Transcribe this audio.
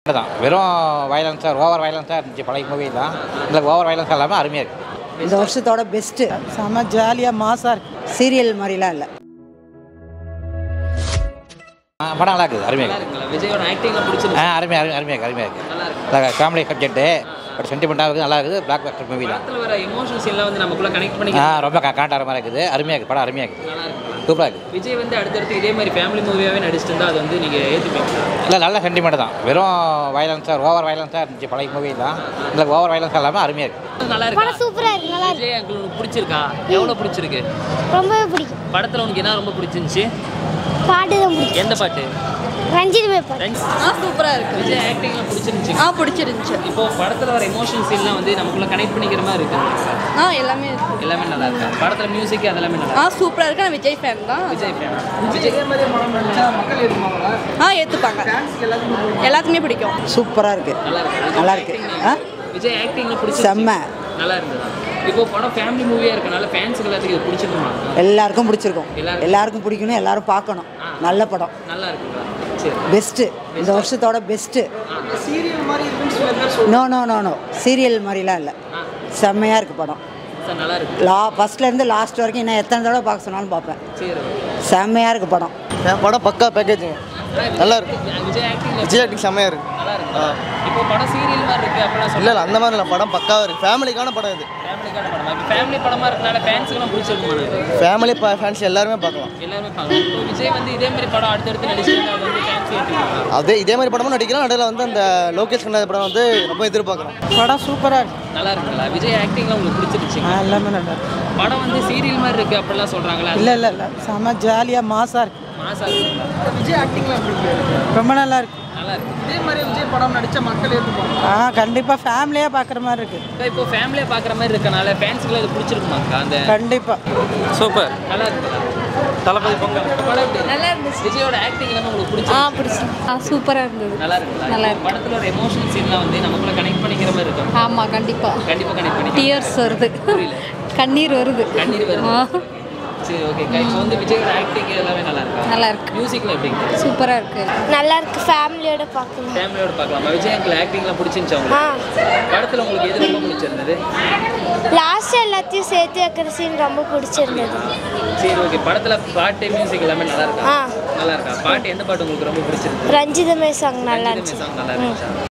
தான் வெறும் வயலன்ஸாக ஓவர் வயலன்ஸாக இருந்துச்சு பழைய மூவி தான் இல்லை ஓவர் வயலன்ஸ் எல்லாமே அருமையாக இருக்குது இந்த வருஷத்தோட பெஸ்ட்டு செம ஜாலியாக மாசாக இருக்கு சீரியல் மாதிரிலாம் இல்லை படம் நல்லா இருக்குது அருமையாக இருக்குது இருக்குங்களா விஜயோட ஆக்டிங்லாம் ஆ பிடிச்சிருக்கு அருமையாக அருமையாக அருமையாக அருமையாக இருக்குது நல்லா இருக்கு நல்லா ஃபேமிலி சப்ஜெக்ட்டு பட் சென்டிமெண்ட்டாக இருக்குது நல்லா இருக்குது பிளாக் பஸ்டர் மூவி தான் படத்துல வர எமோஷன்ஸ் எல்லாம் வந்து நமக்குள்ள கனெக்ட் பண்ணி ஆ ரொம்ப கா காட்டாரமாக இருக்குது அருமையாக இருக்குது படம் அருமையாக இருக்குது நல்லா இருக்குங்களா சூப்பராக இருக்குது விஜய் வந்து அடுத்தடுத்து இதே மாதிரி ஃபேமிலி மூவியாவே நடிச்சிட்டு இருந்தா அது வந்து நீங்க ஏத்துப்பீங்களா இல்லை நல்ல சென்டிமெண்ட் தான் வெறும் வயலன்ஸாக ஓவர் வயலன்ஸாக இருந்துச்சு பழைய மூவி தான் இல்லை ஓவர் வயலன்ஸ் எல்லாமே அருமையாக இருக்குது நல்லா இருக்கா சூப்பரா இருக்கு நல்லா இருக்கு விஜய் அங்கிள் உனக்கு பிடிச்சிருக்கா எவ்வளவு பிடிச்சிருக்கு ரொம்பவே பிடிக்கும் படத்துல உனக்கு என்ன ரொம்ப பிடிச்சிருந்துச்சு பாட்டு தான் பிடிக்கும் எந்த பாட்டு ரஞ்சித் பேப்பர் Friends. சூப்பராக இருக்கு விஜய் ஆக்டிங்லாம் பிடிச்சிருந்துச்சு ஆ பிடிச்சிருந்துச்சு இப்போ படத்துல வர எமோஷன்ஸ் எல்லாம் வந்து நமக்குள்ள கனெக்ட் பண்ணிக்கிற மாதிரி இருக்கு ஆ எல்லாமே இருக்கு எல்லாமே நல்லா இருக்கா படத்துல மியூசிக் அதெல்லாமே நல்லா ஆ சூப்பராக இருக்கு நான் விஜய் ஃபேன் தான் விஜய் ஃபேன் விஜய் மாதிரி படம் நடிச்சா மக்கள் ஏற்றுப்பாங்களா ஆ ஏற்றுப்பாங்க எல்லாத்துக்குமே பிடிக்கும் சூப்பராக இருக்கு நல்லா இருக்கு நல்லா இருக்கு ஆ விஜய் ஆக்டிங்ல பிடிச்சி செம்ம. நல்லா இருந்ததா இப்போ படம் ஃபேமிலி மூவியா இருக்கனால ஃபேன்ஸுக்கு எல்லாத்துக்கும் இது பிடிச்சிருக்குமா எல்லாருக்கும் பிடிச்சிருக்கும் எல்லாருக்கும். எல்லாருக்கும் பிடிக்கணும் எல்லாரும் பார்க்கணும் நல்ல படம் நல்லா இருக்குங்களா சரி பெஸ்ட்டு இந்த வருஷத்தோட best no no no no serial மாதிரிலாம் இல்லை செம்மையாக இருக்குது படம் சார் நல்லா இருக்கு லா ஃபஸ்ட்லேருந்து லாஸ்ட் வரைக்கும் இன்னும் எத்தனை தடவை பார்க்க சொன்னாலும் பார்ப்பேன் சரி செம்மையாக இருக்குது படம் படம் பக்கா பேக்கேஜுங்க நல்லா இருக்கு விஜய் ஆக்டிங்ல விஜய் ஆக்டிங் செம்மையாக இருக்கு நல்லா இருக்கு இப்போ படம் சீரியல் மாதிரி இருக்கு அப்படிலாம் இல்லை சொல்ல இல்லை அந்த மாதிரி இல்லை படம் பக்காவாக இருக்கு ஃபேமிலிக்கான படம் இது ஃபேமிலிக்கான படமா இப்போ ஃபேமிலி படமா இருக்கனால ஃபேன்ஸுக்கெல்லாம் பிடிச்சிருக்குமா இது? ஃபேமிலி ஃபேன்ஸ் எல்லாருமே பார்க்கலாம் எல்லாருமே பார்க்கலாம் இப்போ விஜய் வந்து இதே மாதிரி படம் அடுத்தடுத்து நடிச்சிருந்தா அது வந்து ஃபேன்ஸ் ஏற்றுக்கலாம் அதே இதே மாதிரி படமும் நடிக்கலாம் நடுவில் வந்து அந்த லோகேஷ் கண்ணா படம் வந்து ரொம்ப எதிர்பார்க்குறோம் படம் சூப்பராக இருக்கு நல்லா இருக்குங்களா விஜய் ஆக்டிங்லாம் உங்களுக்கு பிடிச்சிருச்சு ஆ எல்லாமே நல்லா இருக்கு படம் வந்து சீரியல் மாதிரி இருக்கு அப்படிலாம் சொல்றாங்களா இல்லை இல்லை இல்லை செம ஜாலியாக மாசாக இருக்கு மாசா இருக்குங்களா விஜய் ஆக்டிங்லாம் ரொம்ப நல்லா இருக்கு நல்லா இருக்கு இதே மாதிரி விஜய் படம் நடித்த மக்கள் ஏற்றுப்பாங்க ஆ கண்டிப்பாக ஃபேமிலியாக பார்க்குற மாதிரி இருக்கு அக்கா, இப்போ ஃபேமிலியா பார்க்குற மாதிரி இருக்கனால ஃபேன்ஸுக்குலாம் இது பிடிச்சிருக்குமாக்கா அந்த கண்டிப்பாக சூப்பர் நல்லா இருக்குங்களா தளபதி பொங்கல் படம் எப்படி நல்லா இருந்துச்சு விஜயோட ஆக்டிங் எல்லாமே உங்களுக்கு ஆ பிடிச்சிருக்கு பிடிச்சி ஆ சூப்பராக இருந்தது நல்லா இருக்குங்களா நல்லா இப்போ படத்துல ஒரு எமோஷனல் சீன்லாம் வந்து நமக்குள்ள கனெக்ட் பண்ணிக்கிற மாதிரி இருக்கும் ஆமாம் கண்டிப்பாக கண்டிப்பா கனெக்ட் பண்ணி டியர்ஸ் வருது புரியல. கண்ணீர் வருது கண்ணீர் வருது ஆ சரி ஓகே இப்போ வந்து விஜயோட ஆக்டிங் எல்லாமே நல்லா இருக்கா நல்லா இருக்கு மியூசிக்ல எப்படிங்க சூப்பராக இருக்கு நல்லா இருக்கு ஃபேமிலியோட பார்க்கணும் ஃபேமிலியோட பார்க்கலாமா விஜய் அங்கிள் ஆக்டிங்லாம் பிடிச்சிருந்துச்சு ஆ உங்களுக்கு படத்துல உங்களுக்கு எது ரொம்ப பிடிச்சிருந்தது லாஸ்ட் எல்லாத்தையும் சேர்த்து வைக்கிற சீன் ரொம்ப பிடிச்சிருந்தது சரி ஓகே படத்துல பாட்டு மியூசிக் எல்லாமே நல்லா இருக்கா ஆ நல்லா இருக்கா பாட்டு எந்த பாட்டு உங்களுக்கு ரொம்ப பிடிச்சிருந்தது ரஞ்சிதமே சாங் நல்லா ரஞ்சிதமே இருந்துச்சு song நல்லா இருந்துச்சா